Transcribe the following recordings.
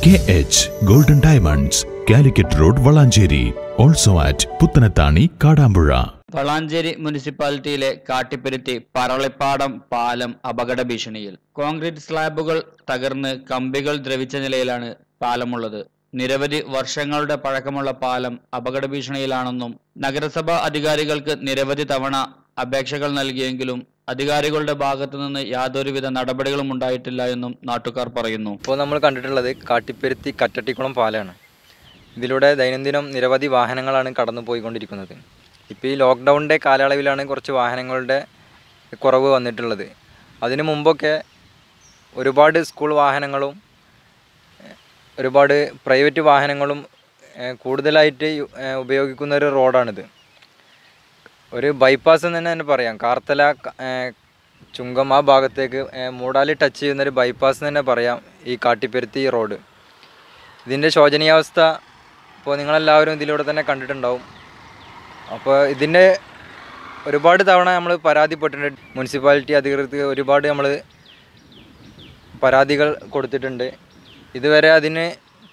K H golden diamonds Calicut road Valanchery also at Puthanathani Kadampuzha Valanchery മുനിസിപ്പാലിറ്റിയിലെ കാട്ടിപ്പരുത്തി പറളിപ്പാടം പാലം അപകട ഭീഷണിയിൽ കോൺക്രീറ്റ് സ്ലാബുകൾ തകർന്ന് കമ്പികൾ ദ്രവിച്ച നിലയിലാണ് പാലമുള്ളത് നിരവധി വർഷങ്ങളുടെ പഴക്കമുള്ള പാലം അപകട ഭീഷണിയിലാണെന്നും നഗരസഭാ അധികാരികൾക്ക് നിരവധി തവണ അപേക്ഷകൾ നൽകിയെങ്കിലും അധികാരികളുടെ ഭാഗത്തു നിന്ന് യാതൊരുവിധ നടപടികളും ഉണ്ടായിട്ടില്ല എന്നും നാട്ടുകാർ പറയുന്നു ഇപ്പോൾ നമ്മൾ കണ്ടിട്ടുള്ളത് കാട്ടിപ്പരുത്തി കറ്റട്ടിക്കുളം പാലമാണ് ഇതിലൂടെ ദൈനംദിനം നിരവധി വാഹനങ്ങളാണ് കടന്നു പോയിക്കൊണ്ടിരിക്കുന്നത് ഇപ്പോൾ ഈ ലോക്ക്ഡൗണിൻ്റെ കാലയളവിലാണ് കുറച്ച് വാഹനങ്ങളുടെ കുറവ് വന്നിട്ടുള്ളത് അതിനു മുമ്പൊക്കെ ഒരുപാട് സ്കൂൾ വാഹനങ്ങളും ഏഹ്, ഒരുപാട് പ്രൈവറ്റ് വാഹനങ്ങളും ഏഹ്, കൂടുതലായിട്ട് യു- ഏഹ്, ഉപയോഗിക്കുന്ന ഒരു റോഡാണിത് ഒരു ബൈപ്പാസ് എന്ന് തന്നെ തന്നെ പറയാം കാർത്തല ക- ഏഹ്, ചുങ്കം ആ ഭാഗത്തേക്ക് ഏഹ്, മൂടാലി ടച്ച് ചെയ്യുന്നൊരു ബൈപ്പാസ് എന്ന് തന്നെ പറയാം ഈ കാട്ടിപ്പരുത്തി റോഡ് ഇതിൻ്റെ ശോചനീയാവസ്ഥ ഇപ്പോൾ നിങ്ങളെല്ലാവരും ഇതിലൂടെ തന്നെ കണ്ടിട്ടുണ്ടാവും അപ്പോൾ ഇതിൻ്റെ ഒരുപാട് തവണ നമ്മൾ പരാതിപ്പെട്ടിട്ടുണ്ട് മുനിസിപ്പാലിറ്റി അധികൃതർക്ക് ഒരുപാട് നമ്മൾ പരാതികൾ കൊടുത്തിട്ടുണ്ട് ഇതുവരെ അതിന്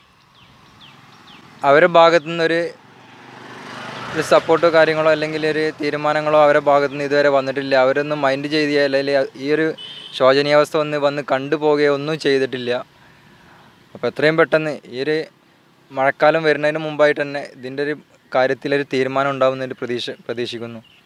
അവരുടെ ഭാഗത്തു നിന്നൊരു ഒരു സപ്പോർട്ടോ കാര്യങ്ങളോ അല്ലെങ്കിൽ ഒരു തീരുമാനങ്ങളോ അവരുടെ ഭാഗത്തു നിന്ന് ഇതുവരെ വന്നിട്ടില്ല അവരൊന്നും മൈൻഡ് ചെയ്തില്ല അല്ലെങ്കിൽ ഈ ഒരു ശോചനീയാവസ്ഥ ഒന്ന് വന്ന് കണ്ടുപോകുകയോ ഒന്നും ചെയ്തിട്ടില്ല അപ്പോൾ എത്രയും പെട്ടെന്ന് ഈ ഒരു മഴക്കാലം വരുന്നതിന് മുമ്പായിട്ട് തന്നെ ഇതിൻ്റെ ഒരു കാര്യത്തിലൊരു തീരുമാനം ഉണ്ടാകുന്നൊരു പ്രതീക്ഷ പ്രതീക്ഷിക്കുന്നു